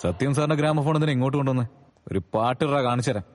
സത്യം സാറിന്റെ ഗ്രാമഫോൺ എന്തിനാ ഇങ്ങോട്ട് കൊണ്ടുവന്ന് ഒരു പാട്ടിറ കാണിച്ചു തരാം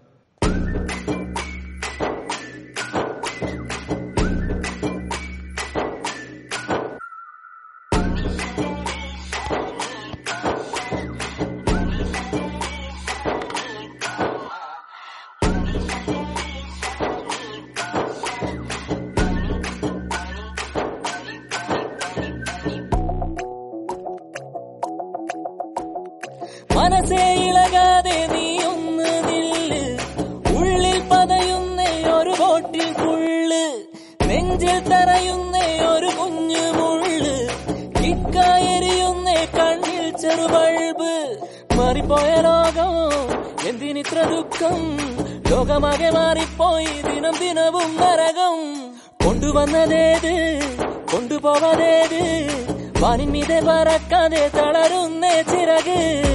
മനസ്സേ ഇളകാതെ നീ ഒന്ന് നില്ല് ഉള്ളിൽ പതയുന്നേ ഒരു ബോട്ടിൽ പുള്ള് നെഞ്ചിൽ തറയുന്നേ ഒരു കുഞ്ഞു മുള്ള് കിക്കായെരിയുന്നേ കണ്ണിൽ ചെറുബൾബ് മാറിപ്പോയ ലോകം എന്തിനിത്ര ദുഃഖം ലോകമാകെ മാറിപ്പോയി ദിനം ദിനവും നരകം കൊണ്ടുവന്നതേത് കൊണ്ടുപോവതേത് വാനിന്മീതെ പറക്കാതെ തളരുന്നേ ചിറക്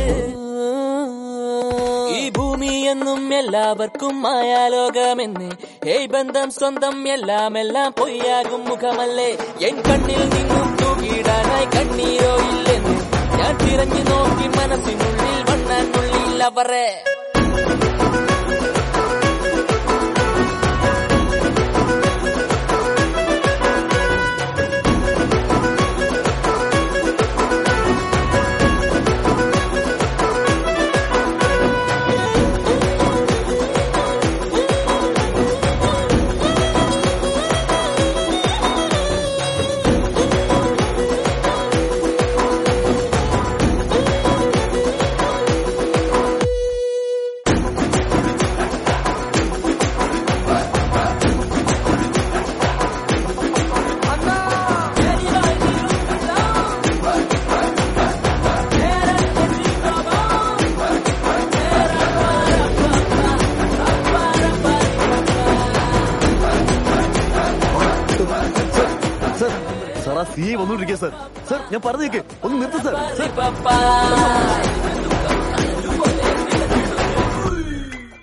ഈ ഭൂമി എന്നും എല്ലാവർക്കും മായാലോകമെന്ന് ഏയ് ബന്ധം സ്വന്തം എല്ലാം എല്ലാം പൊയ്യാകും മുഖമല്ലേ എൻ കണ്ണിൽ നിന്നും തൂകിടാനായി കണ്ണീരോ ഇല്ലെന്ന് ഞാൻ തിരഞ്ഞു നോക്കി മനസ്സിനുള്ളിൽ വണ്ണാനുള്ളിൽ അവരെ സർ സാർ ആ സി വന്നുകൊണ്ടിരിക്കുക സർ സർ ഞാൻ പറഞ്ഞു ഒന്ന് നിർത്ത് സർ സർ Bye.